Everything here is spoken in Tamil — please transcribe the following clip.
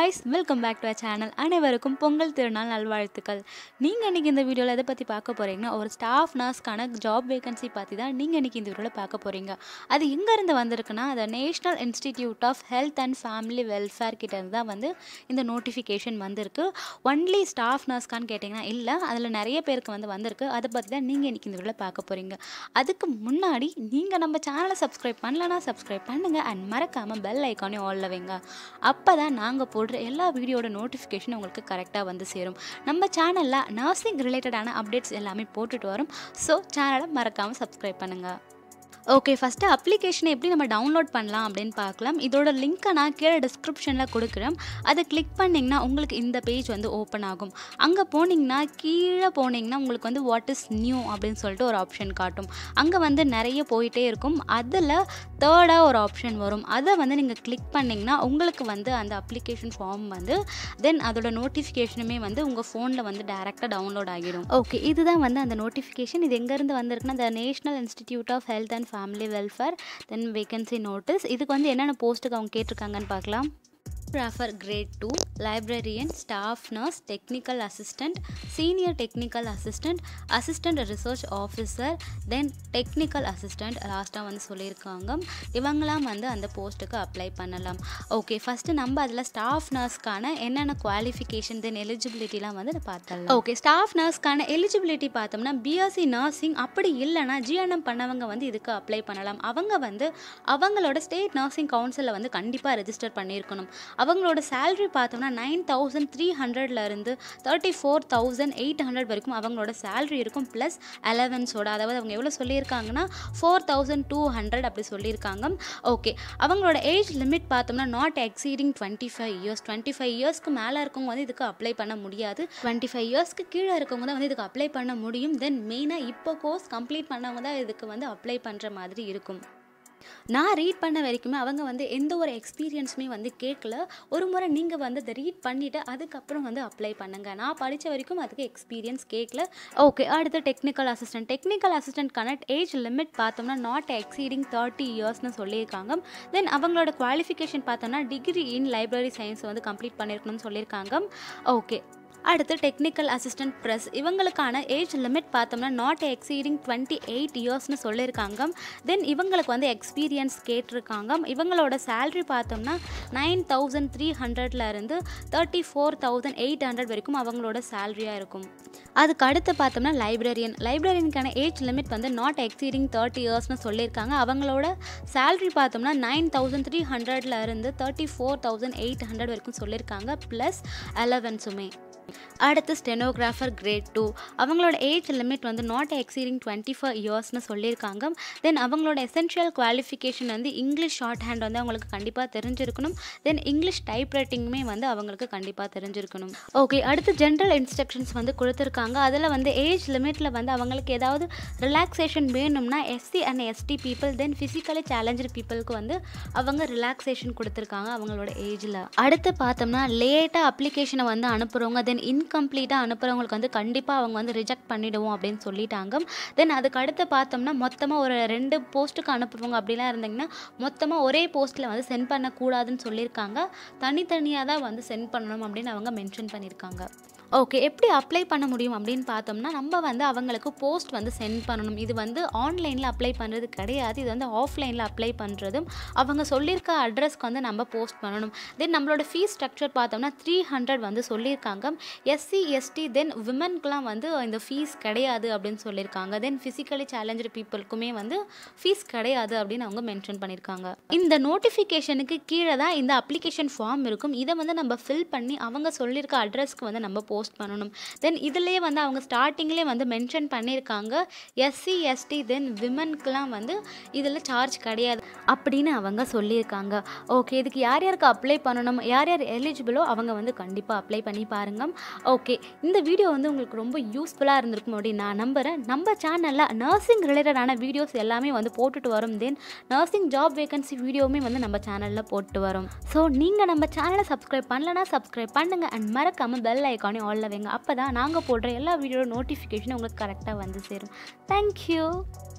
guys welcome back to uh channel அனைவருக்கும் பொங்கல் திருநாள் நல்வாழ்த்துக்கள் நீங்கள் இன்றைக்கி இந்த வீடியோவில் எதை பற்றி பார்க்க போகிறீங்கன்னா ஒரு ஸ்டாஃப் நர்ஸ்க்கான ஜாப் வேகன்சி பற்றி தான் நீங்கள் இன்றைக்கி இந்த வீடியோவில் பார்க்க போகிறீங்க அது எங்கேருந்து வந்திருக்குன்னா அது national institute of health and family welfare கிட்டேருந்து தான் வந்து இந்த நோட்டிஃபிகேஷன் வந்திருக்கு ஒன்லி ஸ்டாஃப் நர்ஸ்க்கான்னு கேட்டிங்கன்னா இல்லை அதில் நிறைய பேருக்கு வந்து வந்திருக்கு அதை பற்றி தான் நீங்கள் இன்றைக்கி இந்த வீடியோவில் பார்க்க போகிறீங்க அதுக்கு முன்னாடி நீங்கள் நம்ம சேனலை சப்ஸ்கிரைப் பண்ணலன்னா சப்ஸ்கிரைப் பண்ணுங்கள் அண்ட் மறக்காமல் பெல் ஐக்கானே ஆல்ல வைங்க அப்போ தான் நாங்கள் போடுற எல்லா வீடியோட நோட்டிஃபிகேஷன் உங்களுக்கு கரெக்டாக வந்து சேரும் நம்ம சேனலில் நர்சிங் ரிலேட்டடான அப்டேட்ஸ் எல்லாமே போட்டுட்டு வரோம் ஸோ சேனலை மறக்காமல் சப்ஸ்கிரைப் பண்ணுங்கள் ஓகே ஃபஸ்ட்டு அப்ளிகேஷனை எப்படி நம்ம டவுன்லோட் பண்ணலாம் அப்படின்னு பார்க்கலாம் இதோட லிங்க்கை நான் கீழே டிஸ்கிரிப்ஷனில் கொடுக்குறேன் அதை கிளிக் பண்ணிங்கன்னா உங்களுக்கு இந்த பேஜ் வந்து ஓப்பன் ஆகும் அங்கே போனீங்கன்னா கீழே போனீங்கன்னா உங்களுக்கு வந்து வாட் இஸ் நியூ அப்படின்னு சொல்லிட்டு ஒரு ஆப்ஷன் காட்டும் அங்கே வந்து நிறைய போயிட்டே இருக்கும் அதில் தேர்டாக ஒரு ஆப்ஷன் வரும் அதை வந்து நீங்கள் கிளிக் பண்ணிங்கன்னா உங்களுக்கு வந்து அந்த அப்ளிகேஷன் ஃபார்ம் வந்து தென் அதோட நோட்டிஃபிகேஷனுமே வந்து உங்கள் ஃபோனில் வந்து டேரெக்டாக டவுன்லோட் ஆகிடும் ஓகே இதுதான் வந்து அந்த நோட்டிஃபிகேஷன் இது எங்கேருந்து வந்திருக்குன்னா the national institute of health and family welfare then vacancy notice இதுக்கு வந்து என்னென்ன போஸ்ட்டுக்கு அவங்க கேட்டிருக்காங்கன்னு பார்க்கலாம் photographer grade two librarian staff nurse technical assistant senior technical assistant assistant research officer then technical assistant லாஸ்ட்டாக வந்து சொல்லியிருக்காங்க இவங்களாம் வந்து அந்த போஸ்ட்டுக்கு அப்ளை பண்ணலாம் ஓகே ஃபஸ்ட்டு நம்ம அதில் ஸ்டாஃப் நர்ஸ்க்கான என்னென்ன குவாலிஃபிகேஷன் தென் எலிஜிபிலிட்டிலாம் வந்து பார்த்தலாம் ஓகே ஸ்டாஃப் நர்ஸ்க்கான எலிஜிபிலிட்டி பார்த்தோம்னா பிஎஸ்சி நர்சிங் அப்படி இல்லைனா ஜிஎன்எம் பண்ணவங்க வந்து இதுக்கு அப்ளை பண்ணலாம் அவங்க வந்து அவங்களோட ஸ்டேட் நர்சிங் கவுன்சிலில் வந்து கண்டிப்பாக ரெஜிஸ்டர் பண்ணியிருக்கணும் அவங்களோட சேலரி பார்த்தோம்னா நைன் தௌசண்ட் த்ரீ ஹண்ட்ரட்லேருந்து thirty four thousand eight hundred வரைக்கும் அவங்களோட சேலரி இருக்கும் ப்ளஸ் அலவன்ஸோட அதாவது அவங்க எவ்வளோ சொல்லியிருக்காங்கன்னா ஃபோர் தௌசண்ட் டூ ஹண்ட்ரட் அப்படி சொல்லியிருக்காங்க ஓகே அவங்களோட ஏஜ் லிமிட் பார்த்தோம்னா not exceeding twenty five years twenty five இயர்ஸ்க்கு மேலே இருக்கவங்க வந்து இதுக்கு அப்ளை பண்ண முடியாது டுவெண்ட்டி ஃபைவ் இயர்ஸ்க்கு கீழே இருக்கவங்க தான் வந்து இதுக்கு அப்ளை பண்ண முடியும் தென் மெயினாக இப்போ கோர்ஸ் கம்ப்ளீட் பண்ணவங்க தான் இதுக்கு வந்து அப்ளை பண்ணுற மாதிரி இருக்கும் நான் ரீட் பண்ண வரைக்குமே அவங்க வந்து எந்த ஒரு எக்ஸ்பீரியன்ஸுமே வந்து கேட்கல ஒரு முறை நீங்கள் வந்து அதை ரீட் பண்ணிவிட்டு அதுக்கப்புறம் வந்து அப்ளை பண்ணுங்கள் நான் படித்த வரைக்கும் அதுக்கு எக்ஸ்பீரியன்ஸ் கேட்கல ஓகே அடுத்து technical assistant technical assistant connect age limit பார்த்தோம்னா நாட் எக்ஸீடிங் தேர்ட்டி இயர்ஸ்னு சொல்லியிருக்காங்க தென் அவங்களோட குவாலிஃபிகேஷன் பார்த்தோம்னா டிகிரி இன் லைப்ரரி சயின்ஸ் வந்து கம்ப்ளீட் பண்ணியிருக்கணும்னு சொல்லியிருக்காங்க ஓகே அடுத்து டெக்னிக்கல் அசிஸ்டன்ட் ப்ரெஸ் இவங்களுக்கான ஏஜ் லிமிட் பார்த்தோம்னா நாட் எக்ஸீடிங் டுவெண்ட்டி எயிட் இயர்ஸ்னு சொல்லியிருக்காங்க தென் இவங்களுக்கு வந்து எக்ஸ்பீரியன்ஸ் கேட்டிருக்காங்க இவங்களோட சேல்ரி பார்த்தோம்னா நைன் தௌசண்ட் த்ரீ ஹண்ட்ரட்லேருந்து thirty four thousand eight hundred வரைக்கும் அவங்களோட சேல்ரியாக இருக்கும் அதுக்கு அடுத்து பார்த்தோம்னா லைப்ரரியன் லைப்ரரியனுக்கான ஏஜ் லிமிட் வந்து நாட் எக்ஸீடிங் தேர்ட்டி இயர்ஸ்னு சொல்லியிருக்காங்க அவங்களோட சேல்ரி பார்த்தோம்னா நைன் தௌசண்ட் த்ரீ ஹண்ட்ரட்லேருந்து thirty four thousand eight hundred வரைக்கும் சொல்லியிருக்காங்க ப்ளஸ் அலவன்ஸுமே அடுத்து ஸ்டெனோகிராஃபர் கிரேட் டூ அவங்களோட ஏஜ் லிமிட் வந்து நாட் எக்ஸீடிங் டுவெண்ட்டி ஃபோர் இயர்ஸ்னு சொல்லியிருக்காங்க தென் அவங்களோட எசென்ஷியல் குவாலிஃபிகேஷன் வந்து இங்கிலீஷ் ஷார்ட் ஹேண்ட் வந்து அவங்களுக்கு கண்டிப்பாக தெரிஞ்சிருக்கணும் தென் இங்கிலீஷ் டைப் ரைட்டிங்குமே வந்து அவங்களுக்கு கண்டிப்பாக தெரிஞ்சிருக்கணும் ஓகே அடுத்து ஜென்ரல் இன்ஸ்ட்ரக்ஷன்ஸ் வந்து கொடுத்துருக்காங்க அதில் வந்து ஏஜ் லிமிட்டில் வந்து அவங்களுக்கு ஏதாவது ரிலாக்ஸேஷன் வேணும்னா SC and ST people then physically challenged பீப்புளுக்கு வந்து அவங்க ரிலாக்ஸேஷன் கொடுத்துருக்காங்க அவங்களோட ஏஜில் அடுத்து பார்த்தோம்னா லேட்டாக அப்ளிகேஷனை வந்து அனுப்புகிறவங்க தென் இன்கம்ப்ளீட்டாக அனுப்புகிறவங்களுக்கு வந்து கண்டிப்பாக அவங்க வந்து ரிஜெக்ட் பண்ணிவிடுவோம் அப்படின்னு சொல்லிட்டாங்க தென் அதுக்கு அடுத்து பார்த்தோம்னா மொத்தமாக ஒரு ரெண்டு போஸ்ட்டுக்கு அனுப்புறவங்க அப்படிலாம் இருந்தீங்கன்னா மொத்தமாக ஒரே போஸ்ட்டில் வந்து சென்ட் பண்ணக்கூடாதுன்னு சொல்லியிருக்காங்க தனித்தனியாக தான் வந்து சென்ட் பண்ணணும் அப்படின்னு அவங்க மென்ஷன் பண்ணியிருக்காங்க ஓகே எப்படி அப்ளை பண்ண முடியும் அப்படின்னு பார்த்தோம்னா நம்ம வந்து அவங்களுக்கு போஸ்ட் வந்து சென்ட் பண்ணணும் இது வந்து ஆன்லைனில் அப்ளை பண்ணுறது கிடையாது இது வந்து ஆஃப்லைனில் அப்ளை பண்ணுறதும் அவங்க சொல்லியிருக்க அட்ரஸ்க்கு வந்து நம்ம போஸ்ட் பண்ணணும் தென் நம்மளோட ஃபீஸ் ஸ்ட்ரக்சர் பார்த்தோம்னா த்ரீ ஹண்ட்ரட் வந்து சொல்லியிருக்காங்க எஸ்சி எஸ்டி தென் விமனுக்குலாம் வந்து இந்த ஃபீஸ் கிடையாது அப்படின்னு சொல்லியிருக்காங்க தென் ஃபிசிக்கலி சேலஞ்சர் பீப்புளுக்குமே வந்து ஃபீஸ் கிடையாது அப்படின்னு அவங்க மென்ஷன் பண்ணியிருக்காங்க இந்த நோட்டிஃபிகேஷனுக்கு கீழே தான் இந்த அப்ளிகேஷன் ஃபார்ம் இருக்கும் இதை வந்து நம்ம ஃபில் பண்ணி அவங்க சொல்லியிருக்க அட்ரஸ்க்கு வந்து நம்ம போஸ்ட் பண்ணணும் தென் இதுலேயே வந்து அவங்க ஸ்டார்டிங்லேயே வந்து மென்ஷன் பண்ணியிருக்காங்க எஸ்சி எஸ்டி தென் விமனுக்குலாம் வந்து இதில் சார்ஜ் கிடையாது அப்படின்னு அவங்க சொல்லியிருக்காங்க ஓகே இதுக்கு யார் யாருக்கு அப்ளை பண்ணணும் யார் யார் எலிஜிபிளோ அவங்க வந்து கண்டிப்பாக அப்ளை பண்ணி பாருங்கள் ஓகே இந்த வீடியோ வந்து உங்களுக்கு ரொம்ப யூஸ்ஃபுல்லாக இருந்திருக்கும் அப்படின்னு நான் நம்புகிறேன் நம்ம சேனலில் நர்சிங் ரிலேட்டடான வீடியோஸ் எல்லாமே வந்து போட்டுட்டு வரும் தென் நர்சிங் ஜாப் வேகன்சி வீடியோவுமே வந்து நம்ம சேனலில் போட்டு வரும் ஸோ நீங்கள் நம்ம சேனலை சப்ஸ்கிரைப் பண்ணலன்னா சப்ஸ்கிரைப் பண்ணுங்கள் அண்ட் மறக்காமல் பெல் ஐக்கானே ஆல்ல வைங்க அப்போ தான் நாங்கள் போடுற எல்லா வீடியோ நோட்டிஃபிகேஷனும் உங்களுக்கு கரெக்டாக வந்து சேரும் தேங்க்யூ